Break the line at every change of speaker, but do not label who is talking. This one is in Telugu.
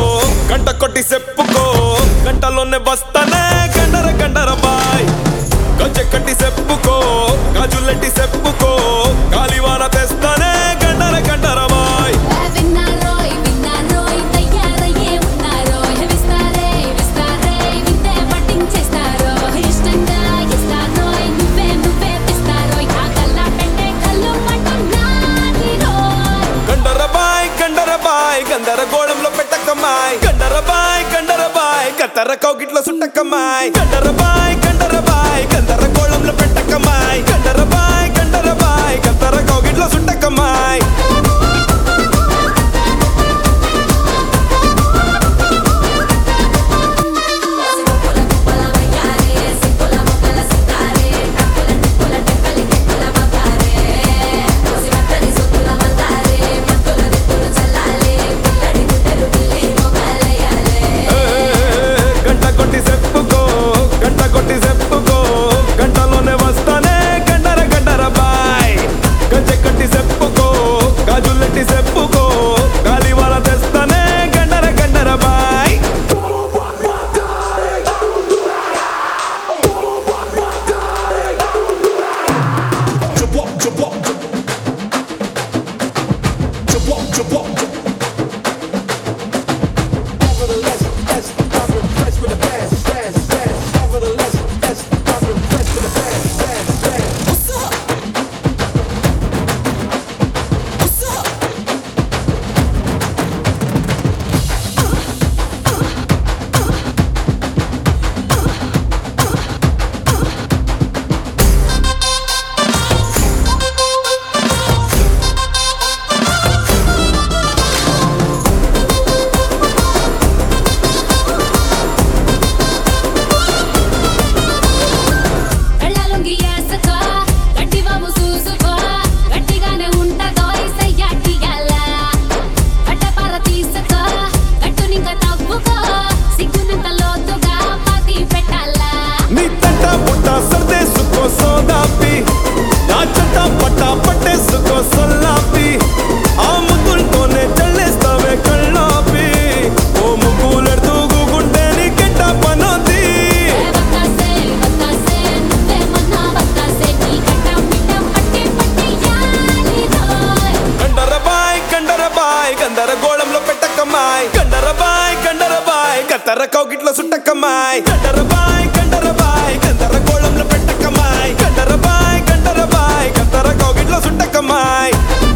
గంట కొట్టి చెప్పుకో గంటలోనే వస్తానే గండర గండర బాయ్ గజ్జె కట్టి చెప్పుకో గాజులెట్టి చెప్పుకో గాలివాన తెస్తానే గండర గండర బాయ్
విన్నారోయ్ విన్నారోయ్ తయ్యారయ్యే ఉన్నారోయ్ విస్తారే విస్తారే వింతే బట్టింగ్ చేస్తారో ఇష్టంగా ఇస్తారోయ్ నువ్వే నువ్వే పిస్తారోయ్ ఆ కల్లా పెట్టే కళ్ళు పట్టున్నానిరోయ్
గండర బాయ్ గండర బాయ్ గందర గోళంలో పెట్టకమ్మాయ్ గండర బాయ్ గండర బాయ్ కత్తర కౌగిట్లో సుట్టకమ్మాయ్ గండర బాయ్ గండర బాయ్ గందర గోళంలో పెట్టకమ్మాయ్ గండర బాయ్ గండర బాయ్ కత్తర కౌగిట్లో సుట్టకమ్మాయ్ గంట కొట్టి చెప్పుకో గంట కొట్టి చెప్పుకో గంటలోనే వస్తానే గండర గండర బాయ్ గంచె కట్టి చెప్పుకో గాజులెట్టి చెప్పుకో గాలివాన తెస్తానే గండర గండర బాయ్
కళ్ళలుంగి ఏసుకో గట్టివాము చూసుకో గట్టిగానే ఉంటదో ఇసయ్యాటియాల కట్టపార తీసుకో గట్టునింక తవ్వుకో సిగ్గునంత లోతుగా పాతి పెట్టాలా
నీ తంట పుట్ట సర్దేసుకో సోదాపి నా చెట్ట పట్ట పట్టేసుకో సొల్లాపి ఆ ముద్దులతోనే చల్లేస్తావే కళ్ళాపి ఓ ముగ్గులెడుతూ గూగుంటే నీ కెట్ట పనోది
బత్తాసే బత్తాసే నువ్వే మన్నా బత్తాసే నీ కట్ట పిట్ట పట్టి పట్టి యాలిరోయ్
గండర బాయ్ గండర బాయ్ గందర గోళంలో పెట్టకమ్మాయ్ గండర బాయ్ గండర బాయ్ కత్తర కౌగిట్లో సుట్టకమ్మాయ్ గండర బాయ్ గండర బాయ్ గందర గోళంలో పెట్టకమ్మాయ్ గండర బాయ్ గండర బాయ్ కత్తర కౌగిట్లో సుట్టకమ్మాయ్